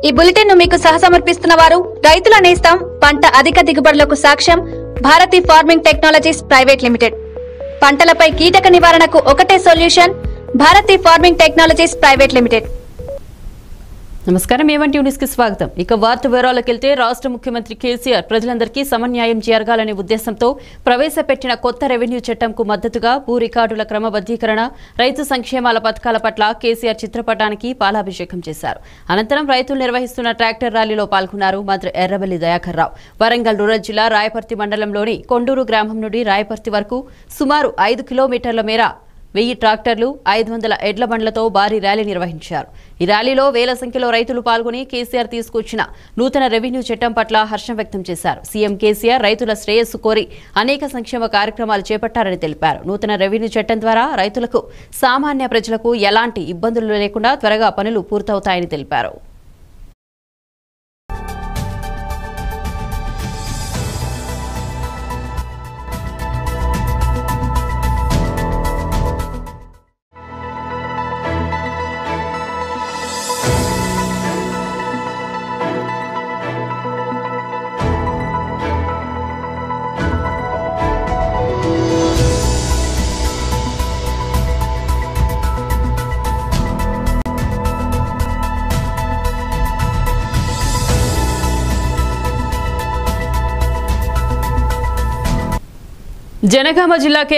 ఈ బులెటిన్ ను మీకు సహసమర్పిస్తున్న వారు రైతుల నేస్తం పంట అధిక దిగుబడులకు సాక్ష్యం Bharathi farming technologies private limited పంటలపై కీటక నివారణకు ఒకటే solution Bharathi farming technologies private limited నమస్కారం ఏవంటి న్యూస్ కి స్వాగతం ఇక వార్త వివరాలకు వెళ్తే రాష్ట్ర ముఖ్యమంత్రి కేసీఆర్ ప్రజలందరికీ సమన్యాయం జరగాలనే ఉద్దేశంతో ప్రవేశపెట్టిన కొత్త రెవెన్యూ చట్టంకు మద్దతుగా భూ రికార్డుల క్రమబద్దీకరణ రైతు సంక్షేమాల పథకాల పట్ల కేసీఆర్ చిత్రపటానికి పాలాభిషేకం చేశారు అనంతరం రైతులు నిర్వహిస్తున్న ట్రాక్టర్ ర్యాలీలో పాల్గొన్నారు మంత్రి ఎర్రబెల్లి దయాకర్ రావు వరంగల్ రూరల్ జిల్లా రాయపర్తి మండలంలోని కొండూరు గ్రామం నుండి రాయపర్తి వరకు సుమారు ఐదు కిలోమీటర్ల మేర వెయ్యి ట్రాక్టర్లు ఐదు వందల ఎడ్ల బండ్లతో భారీ ర్యాలీ నిర్వహించారు ఈ ర్యాలీలో వేల సంఖ్యలో రైతులు పాల్గొని కేసీఆర్ తీసుకొచ్చిన నూతన రెవెన్యూ చట్టం పట్ల హర్షం వ్యక్తం చేశారు సీఎం కేసీఆర్ రైతుల శ్రేయస్సు కోరి అనేక సంక్షేమ కార్యక్రమాలు చేపట్టారని తెలిపారు నూతన రెవెన్యూ చట్టం ద్వారా రైతులకు సామాన్య ప్రజలకు ఎలాంటి ఇబ్బందులు లేకుండా త్వరగా పనులు పూర్తవుతాయని తెలిపారు జనగామ జిల్లా